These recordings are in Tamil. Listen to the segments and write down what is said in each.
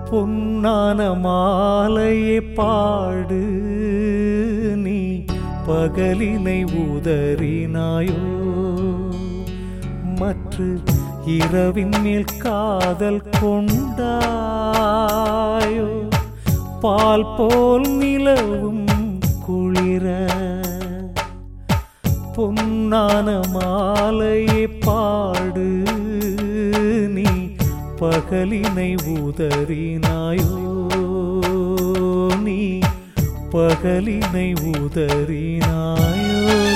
பொன்னான மாலையே பாடு நீ பகலினை உதறினாயோ மற்ற இரவின் மேல் காதல் கொண்டாயோ பால் போல் நிலவும் குளிர பொன்னான மாலையே பாடு நீ பகலினை உதறினாயோ நீ பகலினை உதறினாயோ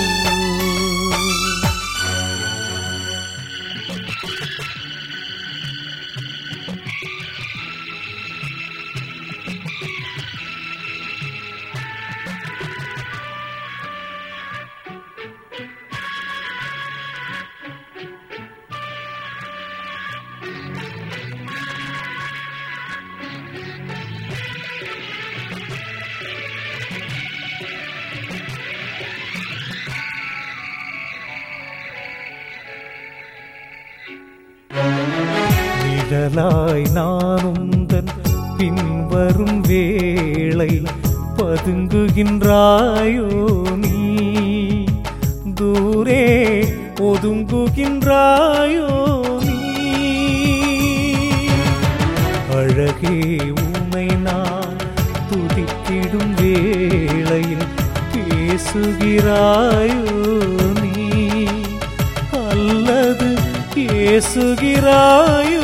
நிழலாய் நானுந்தன் பின்வரும் வேளை பதுங்குகின்றாயோ நீ தூரே ஒதுங்குகின்றாயோ நீ அழகே உன்னை நான் துதித்திடும் வேளையில் பேசுகிறாயோ நீ அல்லது பேசுகிறாயோ